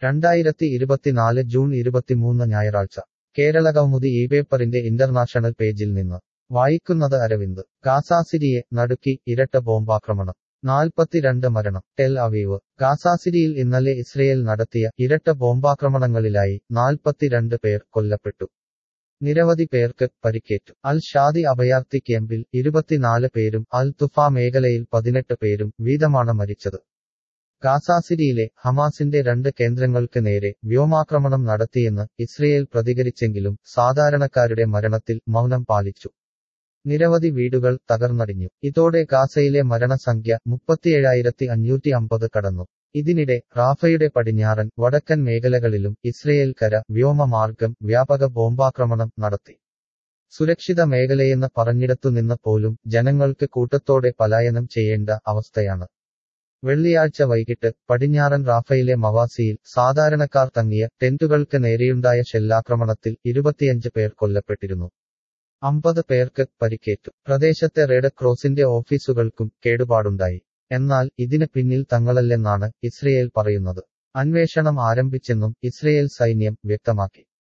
രണ്ടായിരത്തി ഇരുപത്തിനാല് ജൂൺ ഇരുപത്തിമൂന്ന് ഞായറാഴ്ച കേരള കൗമുദി ഈ പേപ്പറിന്റെ ഇന്റർനാഷണൽ പേജിൽ നിന്ന് വായിക്കുന്നത് അരവിന്ദ് ഗാസാസിരിയെ നടുക്കി ഇരട്ട ബോംബാക്രമണം നാൽപ്പത്തിരണ്ട് മരണം ടെൽ അവീവ് ഗാസാസിരിയിൽ ഇന്നലെ ഇസ്രയേൽ നടത്തിയ ഇരട്ട ബോംബാക്രമണങ്ങളിലായി നാൽപ്പത്തിരണ്ട് പേർ കൊല്ലപ്പെട്ടു നിരവധി പേർക്ക് പരിക്കേറ്റു അൽ ഷാദി അഭയാർത്ഥി ക്യാമ്പിൽ ഇരുപത്തിനാല് പേരും അൽ തുഫ മേഖലയിൽ പതിനെട്ട് പേരും വീതമാണ് മരിച്ചത് ഗാസാസിരിയിലെ ഹമാസിന്റെ രണ്ട് കേന്ദ്രങ്ങൾക്ക് നേരെ വ്യോമാക്രമണം നടത്തിയെന്ന് ഇസ്രയേൽ പ്രതികരിച്ചെങ്കിലും സാധാരണക്കാരുടെ മരണത്തിൽ മൗനം പാലിച്ചു നിരവധി വീടുകൾ തകർന്നടിഞ്ഞു ഇതോടെ ഗാസയിലെ മരണസംഖ്യ മുപ്പത്തിയേഴായിരത്തി അഞ്ഞൂറ്റി അമ്പത് കടന്നു ഇതിനിടെ റാഫയുടെ പടിഞ്ഞാറൻ വടക്കൻ മേഖലകളിലും ഇസ്രയേൽ കര വ്യോമമാർഗം വ്യാപക ബോംബാക്രമണം നടത്തി സുരക്ഷിത മേഖലയെന്ന് പറഞ്ഞിടത്തുനിന്ന് പോലും ജനങ്ങൾക്ക് കൂട്ടത്തോടെ പലായനം ചെയ്യേണ്ട അവസ്ഥയാണ് വെള്ളിയാഴ്ച വൈകിട്ട് പടിഞ്ഞാറൻ റാഫയിലെ മവാസിയിൽ സാധാരണക്കാർ തങ്ങിയ ടെന്റുകൾക്ക് നേരെയുണ്ടായ ഷെല്ലാക്രമണത്തിൽ ഇരുപത്തിയഞ്ച് പേർ കൊല്ലപ്പെട്ടിരുന്നു അമ്പത് പേർക്ക് പരിക്കേറ്റു പ്രദേശത്തെ റെഡ് ക്രോസിന്റെ ഓഫീസുകൾക്കും കേടുപാടുണ്ടായി എന്നാൽ ഇതിന് പിന്നിൽ തങ്ങളല്ലെന്നാണ് ഇസ്രയേൽ പറയുന്നത് അന്വേഷണം ആരംഭിച്ചെന്നും ഇസ്രയേൽ സൈന്യം വ്യക്തമാക്കി